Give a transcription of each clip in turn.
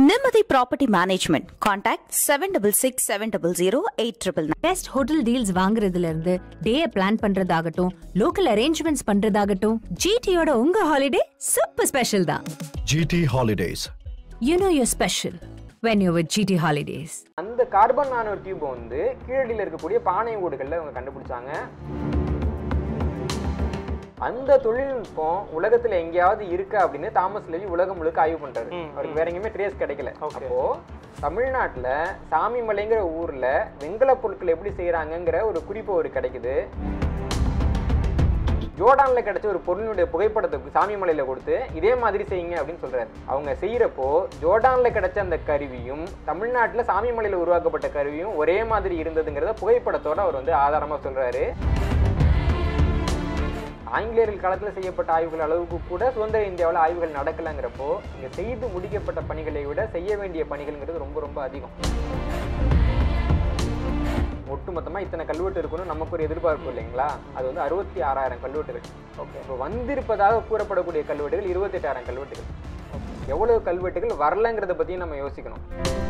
Nimati Property Management. Contact 766 700 899. Best hotel deals வாங்குறதுல இருந்து day plan பண்றதாகட்டும் லோக்கல் அரேஞ்ச்மெண்ட்ஸ் பண்றதாகட்டும் ஜிடியோட உங்க ஹாலிடே சூப்பர் ஸ்பெஷல் தான் GT Holidays. You know your special when you with GT holidays அந்த carbon nano tube வந்து கீழடியில் இருக்கக்கூடிய பானை ஓடுகளில் அவங்க கண்டுபிடிச்சாங்க அந்த தொழில்நுட்பம் உலகத்துல எங்கேயாவது இருக்கா அப்படின்னு தாமஸ் லெவி உலகம் முழுக்க ஆய்வு பண்றாரு அவருக்கு வேற எங்கேயுமே ட்ரேஸ் கிடைக்கல அப்போ தமிழ்நாட்டுல சாமிமலைங்கிற ஊர்ல வெண்கல பொருட்கள் எப்படி செய்யறாங்கங்கிற ஒரு குறிப்பு ஒரு கிடைக்குது ஜோர்டான்ல கிடைச்ச ஒரு பொருளினுடைய புகைப்படத்தை சாமிமலையில கொடுத்து இதே மாதிரி செய்யுங்க அப்படின்னு சொல்றாரு அவங்க செய்யறப்போ ஜோர்டான்ல கிடைச்ச அந்த கருவியும் தமிழ்நாட்டுல சாமிமலையில உருவாக்கப்பட்ட கருவியும் ஒரே மாதிரி இருந்ததுங்கிறத புகைப்படத்தோட அவர் வந்து ஆதாரமா சொல்றாரு ஆங்கிலேயர்கள் காலத்தில் செய்யப்பட்ட ஆய்வுகள் அளவுக்கு கூட சுதந்திர இந்தியாவில் ஆய்வுகள் நடக்கலைங்கிறப்போ இங்கே செய்து முடிக்கப்பட்ட பணிகளை விட செய்ய வேண்டிய பணிகள்ங்கிறது ரொம்ப ரொம்ப அதிகம் ஒட்டுமொத்தமாக இத்தனை கல்வெட்டு இருக்கணும் நமக்கு ஒரு எதிர்பார்ப்பு இல்லைங்களா அது வந்து அறுபத்தி ஆறாயிரம் கல்வெட்டுகள் ஓகே இப்போ வந்திருப்பதாக கூறப்படக்கூடிய கல்வெட்டுகள் இருபத்தெட்டாயிரம் கல்வெட்டுகள் எவ்வளவு கல்வெட்டுகள் வரலங்கிறத பற்றியும் நம்ம யோசிக்கணும்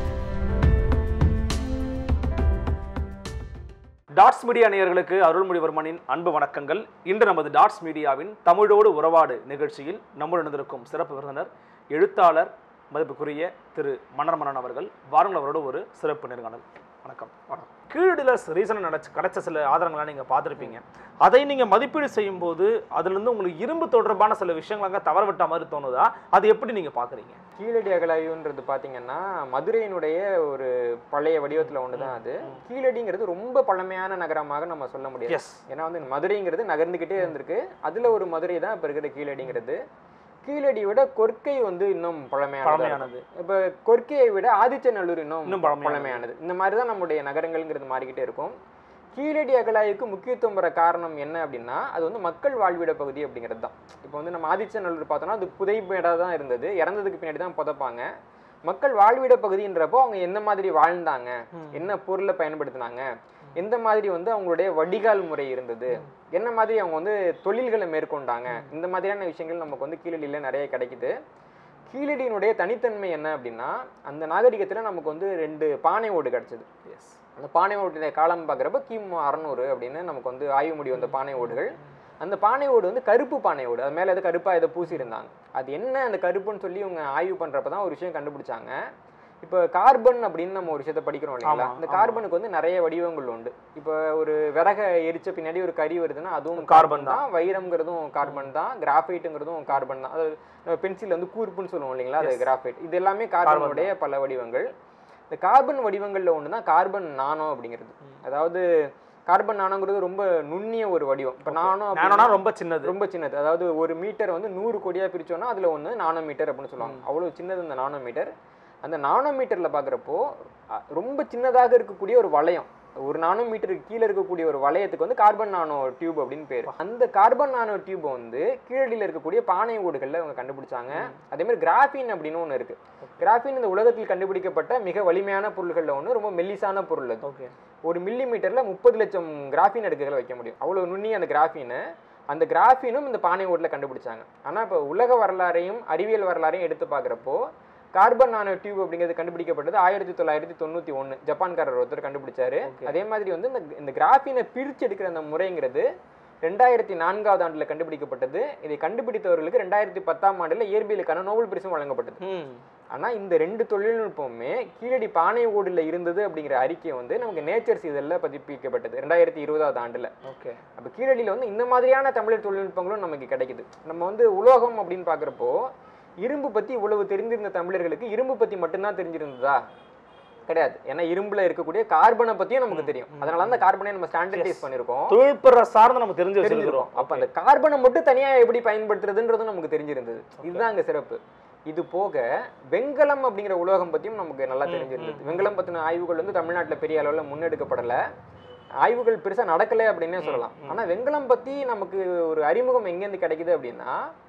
டாட்ஸ் மீடியா நேயர்களுக்கு அருள்மொழிவர்மனின் அன்பு வணக்கங்கள் இன்று நமது டாட்ஸ் மீடியாவின் தமிழோடு உறவாடு நிகழ்ச்சியில் நம்முடன் இருந்திருக்கும் சிறப்பு விருந்தினர் எழுத்தாளர் மதிப்புக்குரிய திரு மன்னர்மன்னன் அவர்கள் வாருங்கள் அவரோட ஒரு சிறப்பு நேர்காணல் வணக்கம் வணக்கம் கீழடியில் ரீசன் நடச்சு கிடைச்ச சில ஆதாரங்களாக நீங்கள் பார்த்துருப்பீங்க அதை நீங்கள் மதிப்பீடு செய்யும்போது அதுலேருந்து உங்களுக்கு இரும்பு தொடர்பான சில விஷயங்களாங்க தவற விட்ட மாதிரி தோணுதா அது எப்படி நீங்கள் பார்க்குறீங்க கீழடி அகலாய்வுன்றது பார்த்தீங்கன்னா மதுரையினுடைய ஒரு பழைய வடிவத்தில் ஒன்று தான் அது கீழடிங்கிறது ரொம்ப பழமையான நகரமாக நம்ம சொல்ல முடியாது எஸ் ஏன்னா வந்து மதுரைங்கிறது நகர்ந்துக்கிட்டே இருந்திருக்கு அதில் ஒரு மதுரை தான் இப்போ இருக்கிற கீழடிங்கிறது கீழடியை விட கொர்க்கை வந்து இன்னும் பழமையானது பழமையானது இப்போ கொர்க்கையை விட ஆதிச்சநல்லூர் இன்னும் இன்னும் பழமையானது. பழமையானது இந்த மாதிரி தான் நம்முடைய நகரங்கள்ங்கிறது மாறிக்கிட்டே இருக்கும் கீழடி அகலாய்வுக்கு முக்கியத்துவம் பெற காரணம் என்ன அப்படின்னா அது வந்து மக்கள் வாழ்விட பகுதி அப்படிங்கிறது தான் இப்போ வந்து நம்ம ஆதிச்சநல்லூர் பார்த்தோம்னா அது புதைப்பேடாக தான் இருந்தது இறந்ததுக்கு பின்னாடி தான் புதைப்பாங்க மக்கள் வாழ்விட பகுதின்றப்போ அவங்க எந்த மாதிரி வாழ்ந்தாங்க என்ன பொருளை பயன்படுத்தினாங்க எந்த மாதிரி வந்து அவங்களுடைய வடிகால் முறை இருந்தது என்ன மாதிரி அவங்க வந்து தொழில்களை மேற்கொண்டாங்க இந்த மாதிரியான விஷயங்கள் நமக்கு வந்து கீழடியில் நிறைய கிடைக்குது கீழடியினுடைய தனித்தன்மை என்ன அப்படின்னா அந்த நாகரிகத்தில் நமக்கு வந்து ரெண்டு பானை ஓடு கிடச்சிது எஸ் அந்த பானை ஓட்டுடைய காலம் பார்க்குறப்ப கிமு அறநூறு அப்படின்னு நமக்கு வந்து ஆய்வு முடிவு அந்த பானை ஓடுகள் அந்த பானை ஓடு வந்து கருப்பு பானை ஓடு அது மேலே எது கருப்பாக இதை பூசியிருந்தாங்க அது என்ன அந்த கருப்புன்னு சொல்லி இவங்க ஆய்வு பண்ணுறப்ப தான் ஒரு விஷயம் கண்டுபிடிச்சாங்க இப்போ கார்பன் அப்படின்னு நம்ம ஒரு விஷயத்தை படிக்கிறோம் இல்லைங்களா ஆமா, இந்த ஆமா. கார்பனுக்கு வந்து நிறைய வடிவங்கள் உண்டு இப்போ ஒரு விறகை எரிச்ச பின்னாடி ஒரு கறி வருதுன்னா அதுவும் கார்பன் கார்பன் தான் வைரம்ங்கிறதும் கார்பன் தான் கிராஃபைட்டுங்கிறதும் கார்பன் தான் அது பென்சில் வந்து கூர்ப்புன்னு சொல்லுவோம் இல்லைங்களா அது Yes. கிராஃபைட் இது எல்லாமே Carbon கார்பனுடைய பல வடிவங்கள் இந்த கார்பன் வடிவங்களில் ஒன்று தான் கார்பன் நானோ அப்படிங்கிறது அதாவது கார்பன் நானோங்கிறது ரொம்ப நுண்ணிய ஒரு வடிவம் இப்போ நானோ நானோனா அப்படின்னா ரொம்ப சின்னது ரொம்ப சின்னது அதாவது ஒரு மீட்டர் வந்து நூறு கோடியா பிரிச்சோம்னா அதுல ஒன்று நானோ மீட்டர் அப்படின்னு சொல்லுவாங்க அவ்வளவு சின்னது இந்த நானோ மீட்டர் அந்த நானோ மீட்டர்ல பார்க்குறப்போ ரொம்ப சின்னதாக இருக்கக்கூடிய ஒரு வளையம் ஒரு நானோ மீட்டருக்கு கீழே இருக்கக்கூடிய ஒரு வளையத்துக்கு வந்து கார்பன் நானோ டியூப் அப்படின்னு பேர் அந்த கார்பன் நானோ டியூப் வந்து கீழடியில் இருக்கக்கூடிய பானை ஓடுகளில் அவங்க கண்டுபிடிச்சாங்க அதே மாதிரி கிராஃபின் அப்படின்னு ஒன்று இருக்கு கிராஃபின் இந்த உலகத்தில் கண்டுபிடிக்கப்பட்ட மிக வலிமையான பொருள்களில் ஒன்று ரொம்ப மெல்லிசான பொருள் அது ஓகே ஒரு மில்லி மீட்டரில் முப்பது லட்சம் கிராஃபின் அடுக்குகளை வைக்க முடியும் அவ்வளோ நுண்ணி அந்த கிராஃபினை அந்த கிராஃபினும் இந்த பானை ஓட்டில் கண்டுபிடிச்சாங்க ஆனால் இப்போ உலக வரலாறையும் அறிவியல் வரலாறையும் எடுத்து பார்க்குறப்போ கார்பன் நானோ டியூப் அப்படிங்கிறது கண்டுபிடிக்கப்பட்டது ஆயிரத்தி தொள்ளாயிரத்தி தொண்ணூற்றி ஒன்று ஜப்பான்காரர் ஒருத்தர் கண்டுபிடிச்சாரு Okay. அதே மாதிரி வந்து இந்த இந்த கிராஃபினை பிரித்து எடுக்கிற அந்த முறைங்கிறது ரெண்டாயிரத்தி நான்காவது ஆண்டில் கண்டுபிடிக்கப்பட்டது இதை கண்டுபிடித்தவர்களுக்கு ரெண்டாயிரத்தி பத்தாம் ஆண்டில் இயற்பியலுக்கான நோபல் பரிசும் வழங்கப்பட்டது ம் ஆனால் இந்த ரெண்டு தொழில்நுட்பமுமே கீழடி பானை ஓடுல இருந்தது அப்படிங்கிற அறிக்கை வந்து நமக்கு நேச்சர்ஸ் இதழில் பதிப்பிக்கப்பட்டது ரெண்டாயிரத்தி இருபதாவது ஆண்டில் ஓகே அப்போ கீழடியில் வந்து இந்த மாதிரியான தமிழர் தொழில்நுட்பங்களும் நமக்கு கிடைக்குது நம்ம வந்து உலோகம் அப்படின்னு பார்க்குறப்போ இரும்பு பற்றி இவ்வளவு தெரிந்திருந்த தமிழர்களுக்கு இரும்பு பற்றி மட்டும்தான் தெரிஞ்சிருந்ததா கிடையாது ஏன்னா இரும்புல இருக்கக்கூடிய கார்பனை பற்றியும் நமக்கு தெரியும் அதனால அந்த கார்பனை நம்ம ஸ்டாண்டர்டைஸ் பண்ணியிருக்கோம் தொழில்புற சார்ந்து நம்ம தெரிஞ்சு தெரிஞ்சிருக்கும் வச்சிருக்கிறோம் அப்ப அந்த கார்பனை மட்டும் தனியா எப்படி பயன்படுத்துறதுன்றதும் நமக்கு தெரிஞ்சிருந்தது இதுதான் அங்க சிறப்பு இது போக வெண்கலம் அப்படிங்கிற உலோகம் பத்தியும் நமக்கு நல்லா தெரிஞ்சிருந்தது வெண்கலம் பத்தின ஆய்வுகள் வந்து தமிழ்நாட்டுல பெரிய அளவுல முன்னெடுக்கப்படல ஆய்வுகள் பெருசா நடக்கல அப்படின்னே சொல்லலாம் ஆனா வெண்கலம் பத்தி நமக்கு ஒரு அறிமுகம் எங்கேருந்து கிடைக்குது அப்படின்னா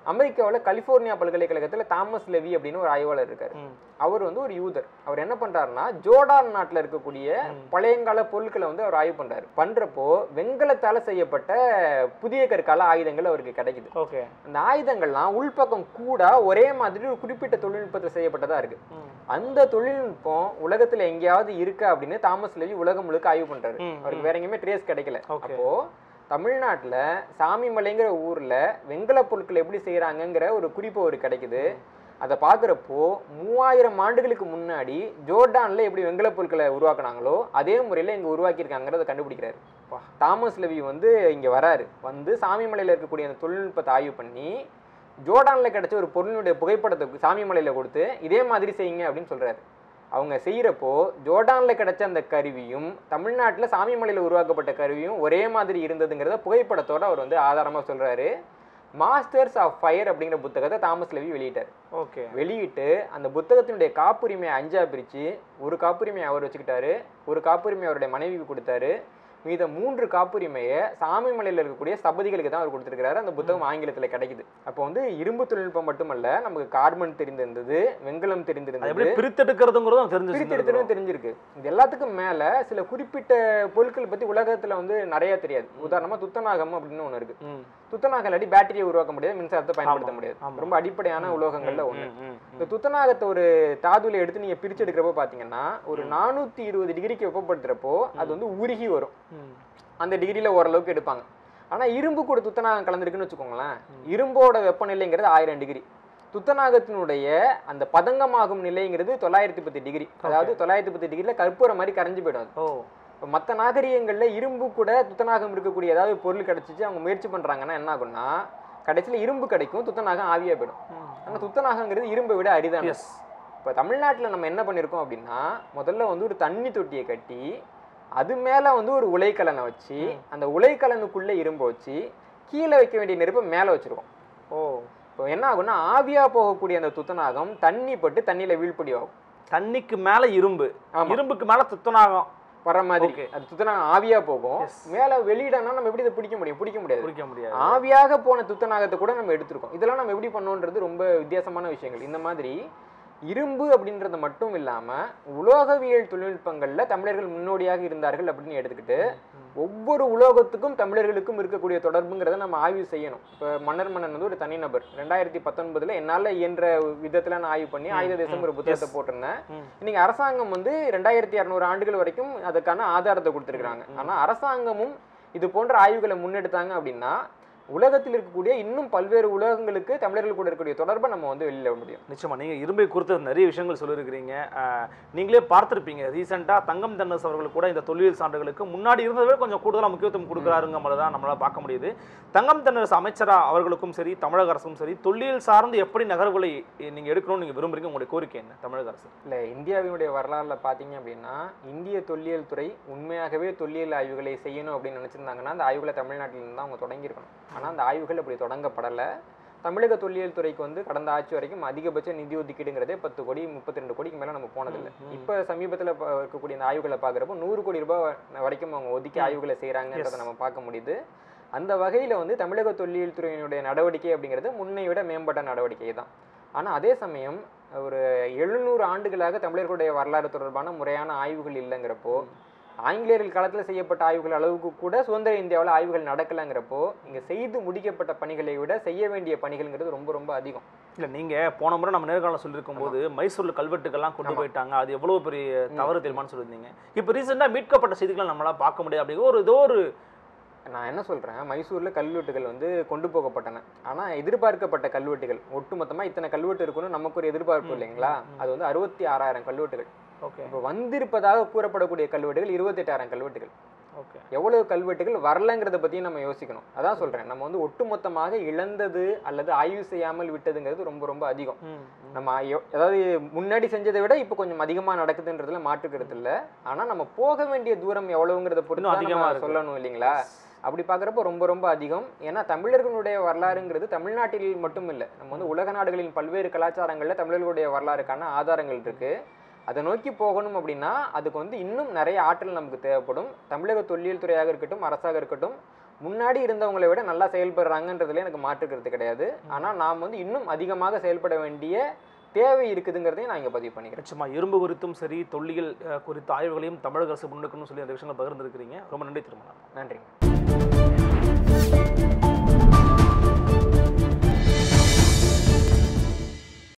அமெரிக்காவில் கலிஃபோர்னியா பல்கலைக்கழகத்துல தாமஸ் லெவி அப்படின்னு ஒரு ஆய்வாளர் இருக்காரு ம். அவர் வந்து ஒரு யூதர் அவர் என்ன பண்றாருன்னா ஜோர்டான் நாட்டுல இருக்கக்கூடிய பழையங்கால பொருட்களை வந்து அவர் ஆய்வு பண்றாரு பண்றப்போ வெண்கலத்தால செய்யப்பட்ட புதிய கற்கால ஆயுதங்கள் அவருக்கு கிடைக்குது ஓகே அந்த ஆயுதங்கள்லாம் உள்பக்கம் கூட ஒரே மாதிரி ஒரு குறிப்பிட்ட தொழில்நுட்பத்தில் செய்யப்பட்டதா இருக்கு அந்த தொழில்நுட்பம் உலகத்துல எங்கேயாவது இருக்கா அப்படின்னு தாமஸ் லெவி உலகம் முழுக்க ஆய்வு பண்றாரு ம், அவருக்கு வேற எங்கேயுமே ட்ரேஸ் கிடைக்கல Okay. அப்போ தமிழ்நாட்டுல சாமிமலைங்கிற ஊர்ல வெண்கல பொருட்கள் எப்படி செய்யறாங்கங்கிற ஒரு குறிப்பு ஒரு கிடைக்குது அதை பார்க்குறப்போ மூவாயிரம் ஆண்டுகளுக்கு முன்னாடி ஜோர்டான்ல எப்படி வெண்கல பொருட்களை உருவாக்குனாங்களோ அதே முறையில் இங்கே உருவாக்கியிருக்காங்கிறத கண்டுபிடிக்கிறாரு தாமஸ் லெவி வந்து இங்கே வராரு வந்து சாமிமலையில் இருக்கக்கூடிய அந்த தொழில்நுட்பத்தை ஆய்வு பண்ணி ஜோர்டான்ல கிடைச்ச ஒரு பொருளினுடைய புகைப்படத்தை சாமிமலையில் கொடுத்து இதே மாதிரி செய்யுங்க அப்படின்னு சொல்றாரு அவங்க செய்கிறப்போ ஜோர்டான்ல கிடைச்ச அந்த கருவியும் தமிழ்நாட்டில் சாமிமலையில் உருவாக்கப்பட்ட கருவியும் ஒரே மாதிரி இருந்ததுங்கிறத புகைப்படத்தோட அவர் வந்து ஆதாரமாக சொல்றாரு மாஸ்டர்ஸ் ஆஃப் ஃபயர் அப்படிங்கிற புத்தகத்தை தாமஸ் லெவி வெளியிட்டார் ஓகே வெளியிட்டு அந்த புத்தகத்தினுடைய காப்புரிமையை அஞ்சா பிரித்து ஒரு காப்புரிமையை அவர் வச்சுக்கிட்டாரு ஒரு காப்புரிமை அவருடைய மனைவிக்கு கொடுத்தாரு மீத மூன்று காப்புரிமையை சாமிமலையில் இருக்கக்கூடிய ஸ்தபதிகளுக்கு தான் அவர் கொடுத்துருக்காரு அந்த புத்தகம் ஆங்கிலத்தில் கிடைக்குது அப்போ வந்து இரும்பு தொழில்நுட்பம் மட்டுமல்ல நமக்கு கார்பன் தெரிந்திருந்தது வெண்கலம் அது தெரிந்திருந்தது எப்படி பிரித்தெடுக்கிறதுங்கிறதும் தெரிஞ்சு பிரித்தெடுத்துன்னு தெரிஞ்சிருக்கு இது எல்லாத்துக்கும் மேல சில குறிப்பிட்ட பொருட்கள் பத்தி உலகத்துல வந்து நிறைய தெரியாது உதாரணமா துத்தநாகம் அப்படின்னு ஒண்ணு இருக்கு ம் துத்தநாகம் இல்லாட்டி பேட்டரியை உருவாக்க முடியாது மின்சாரத்தை பயன்படுத்த ஆமா, முடியாது ஆமா. ரொம்ப அடிப்படையான உலோகங்கள்ல ஒண்ணு ம், ம், ம். இந்த துத்தநாகத்தை ஒரு தாதுல எடுத்து நீங்க பிரிச்சு எடுக்கிறப்ப பாத்தீங்கன்னா ஒரு நானூத்தி இருபது டிகிரிக்கு வெப்பப்படுத்துறப்போ அது வந்து உருகி வரும் ம். அந்த டிகிரியில ஓரளவுக்கு எடுப்பாங்க ஆனா இரும்பு கூட துத்தநாகம் கலந்துருக்குன்னு வச்சுக்கோங்களேன் இரும்போட வெப்பநிலைங்கிறது ஆயிரம் டிகிரி துத்தநாகத்தினுடைய அந்த பதங்கமாகும் நிலைங்கிறது தொள்ளாயிரத்தி பத்து டிகிரி அதாவது தொள்ளாயிரத்தி பத்து டிகிரியில் கற்பூரம் மாதிரி கரைஞ்சு போயிடும் அது ஓ இப்போ மற்ற நாகரிகங்கள்ல இரும்பு கூட துத்தநாகம் இருக்கக்கூடிய ஏதாவது பொருள் கிடைச்சிச்சு அவங்க முயற்சி பண்றாங்கன்னா என்ன ஆகும்னா கடைசியில இரும்பு கிடைக்கும் துத்தநாகம் ஆவியா போயிடும் ஆனா துத்தநாகங்கிறது இரும்பை விட அரிதான எஸ் இப்போ தமிழ்நாட்டில் நம்ம என்ன பண்ணியிருக்கோம் அப்படின்னா முதல்ல வந்து ஒரு தண்ணி தொட்டியை கட்டி அது மேலே வந்து ஒரு உலைக்கலனை வச்சு அந்த உலைக்கலனுக்குள்ளே இரும்பை வச்சு கீழே வைக்க வேண்டிய நெருப்பை மேலே வச்சிருக்கோம் ஓ இப்போ என்ன ஆகும்னா ஆவியா போகக்கூடிய அந்த துத்தநாகம் தண்ணி பட்டு தண்ணியில வீழ்படி ஆகும் தண்ணிக்கு மேல இரும்பு ஆமா. இரும்புக்கு மேல துத்தநாகம் வர மாதிரி Okay. அது துத்தநாகம் ஆவியா போகும் Yes. மேலே வெளியிடனா நம்ம எப்படி இதை பிடிக்க முடியும் பிடிக்க முடியாது குடிக்க முடியாது ஆவியாக போன துத்தநாகத்தை கூட நம்ம எடுத்திருக்கோம் இதெல்லாம் நம்ம எப்படி பண்ணோன்றது ரொம்ப வித்தியாசமான விஷயங்கள் இந்த மாதிரி இரும்பு அப்படின்றது மட்டும் இல்லாம உலோகவியல் தொழில்நுட்பங்கள்ல தமிழர்கள் முன்னோடியாக இருந்தார்கள் அப்படின்னு எடுத்துக்கிட்டு ஒவ்வொரு உலோகத்துக்கும் தமிழர்களுக்கும் இருக்கக்கூடிய தொடர்புங்கிறத நம்ம ஆய்வு செய்யணும் இப்போ மன்னர் மன்னன் வந்து ஒரு தனிநபர் ரெண்டாயிரத்தி பத்தொன்பதுல என்னால இயன்ற விதத்துல நான் ஆய்வு பண்ணி ஆயுத தேசம் ஒரு புத்தகத்தை போட்டிருந்தேன் ம். இன்னைக்கு அரசாங்கம் வந்து ரெண்டாயிரத்தி இரநூறு ஆண்டுகள் வரைக்கும் அதுக்கான ஆதாரத்தை கொடுத்துருக்காங்க ஆனா அரசாங்கமும் இது போன்ற ஆய்வுகளை முன்னெடுத்தாங்க அப்படின்னா உலகத்தில் இருக்கக்கூடிய இன்னும் பல்வேறு உலகங்களுக்கு தமிழர்கள் கூட இருக்கக்கூடிய தொடர்பை நம்ம வந்து வெளியில விட முடியும் நிச்சயமா நீங்க இரும்பை குறித்து நிறைய விஷயங்கள் சொல்லியிருக்கிறீங்க அஹ், நீங்களே பார்த்திருப்பீங்க ரீசெண்டா தங்கம் தென்னஸ் அவர்கள் கூட இந்த தொழில் சான்றுகளுக்கு முன்னாடி இருந்ததை விட கொஞ்சம் கூடுதலா முக்கியத்துவம் கொடுக்குறாருங்க மாதிரி தான் நம்மளால பார்க்க முடியுது தங்கம் தென்னரசு அமைச்சரா அவர்களுக்கும் சரி தமிழக அரசும் சரி தொல்லியல் சார்ந்து எப்படி நகர்வுகளை நீங்க எடுக்கணும்னு நீங்க விரும்புறீங்க உங்களுடைய கோரிக்கை என்ன தமிழக அரசு இல்ல இந்தியாவினுடைய வரலாறுல பாத்தீங்க அப்படின்னா இந்திய தொல்லியல் துறை உண்மையாகவே தொல்லியல் ஆய்வுகளை செய்யணும் அப்படின்னு நினைச்சிருந்தாங்கன்னா அந்த ஆய்வுகளை தமிழ்நாட்டில இருந்து தான் அவங்க தொடங்கியிருக்கணும் ஆனா அந்த ஆய்வுகள் அப்படி தொடங்கப்படல தமிழக தொல்லியல் துறைக்கு வந்து கடந்த ஆட்சி வரைக்கும் அதிகபட்ச நிதி ஒதுக்கீடுங்கிறதே பத்து கோடி முப்பத்தி ரெண்டு கோடிக்கு மேல நம்ம போனதில்லை இப்ப சமீபத்துல ப- இருக்கக்கூடிய இந்த ஆய்வுகளை பாக்குறப்போ நூறு கோடி ரூபாய் வரைக்கும் அவங்க ஒதுக்கி ஆய்வுகளை செய்யறாங்கன்றதை நம்ம பார்க்க முடியுது அந்த வகையில வந்து தமிழக தொல்லியல் துறையினுடைய நடவடிக்கை அப்படிங்கிறது முன்னை விட மேம்பட்ட நடவடிக்கை தான் ஆனா அதே சமயம் ஒரு எழுநூறு ஆண்டுகளாக தமிழர்களுடைய வரலாறு தொடர்பான முறையான ஆய்வுகள் இல்லைங்கிறப்போ ஆங்கிலேயர்கள் காலத்துல செய்யப்பட்ட ஆய்வுகள் அளவுக்கு கூட சுதந்திர இந்தியாவில் ஆய்வுகள் நடக்கலைங்கிறப்போ இங்க செய்து முடிக்கப்பட்ட பணிகளை விட செய்ய வேண்டிய பணிகள்ங்கிறது ரொம்ப ரொம்ப அதிகம் இல்ல நீங்க போன முறை நம்ம நேர்காணல் சொல்லியிருக்கும் போது மைசூர்ல கல்வெட்டுக்கெல்லாம் கொண்டு ஆமா. போயிட்டாங்க அது எவ்வளவு பெரிய தவறு தெரியுமான்னு சொல்லியிருந்தீங்க இப்போ ரீசெண்டா மீட்கப்பட்ட செய்திகளை நம்மளால பார்க்க முடியாது அப்படிங்கிற ஒரு ஏதோ ஒரு நான் என்ன சொல்றேன் மைசூர்ல கல்வெட்டுகள் வந்து கொண்டு போகப்பட்டன ஆனா எதிர்பார்க்கப்பட்ட கல்வெட்டுகள் ஒட்டுமொத்தமா இத்தனை கல்வெட்டு இருக்குன்னு நமக்கு ஒரு எதிர்பார்ப்பு இல்லைங்களா அது வந்து அறுபத்தி ஆறாயிரம் கல்வெட்டுகள் ஓகே இப்போ வந்திருப்பதாக கூறப்படக்கூடிய கல்வெட்டுகள் இருபத்தெட்டாயிரம் கல்வெட்டுகள் ஓகே எவ்வளவு கல்வெட்டுகள் வரலங்கிறத பத்தியும் நம்ம யோசிக்கணும் அதான் சொல்றேன் நம்ம வந்து ஒட்டுமொத்தமாக இழந்தது அல்லது ஆய்வு செய்யாமல் விட்டதுங்கிறது ரொம்ப ரொம்ப அதிகம் நம்ம எவ்- அதாவது முன்னாடி செஞ்சதை விட இப்போ கொஞ்சம் அதிகமா நடக்குதுன்றதுல மாற்றுக்கிறது இல்ல ஆனா நம்ம போக வேண்டிய தூரம் எவ்வளவுங்கிறத பொறுத்து இன்னும் தான் அதிகமா நம்ம இருக்கு. சொல்லணும் இல்லைங்களா அப்படி பார்க்குறப்போ ரொம்ப ரொம்ப அதிகம் ஏன்னா தமிழர்களுடைய வரலாறுங்கிறது தமிழ்நாட்டில் மட்டும் இல்லை நம்ம வந்து உலக நாடுகளின் பல்வேறு கலாச்சாரங்களில் தமிழர்களுடைய வரலாறுக்கான ஆதாரங்கள் இருக்கு அதை நோக்கி போகணும் அப்படின்னா அதுக்கு வந்து இன்னும் நிறைய ஆற்றல் நமக்கு தேவைப்படும் தமிழக தொல்லியல் துறையாக இருக்கட்டும் அரசாக இருக்கட்டும் முன்னாடி இருந்தவங்களை விட நல்லா செயல்படுறாங்கன்றதுல எனக்கு மாற்றுக்கிறது கிடையாது ஆனால் நாம் வந்து இன்னும் அதிகமாக செயல்பட வேண்டிய தேவை இருக்குதுங்கிறதையும் நான் இங்கே பதிவு பண்ணிக்கிறேன் நிச்சயமா இரும்பு குறித்தும் சரி தொல்லியல் அஹ், குறித்த ஆய்வுகளையும் தமிழக அரசு முன்னெடுக்கணும்னு சொல்லி அந்த விஷயங்கள் பகிர்ந்துருக்கிறீங்க ரொம்ப நன்றி திருமணம் நன்றிங்க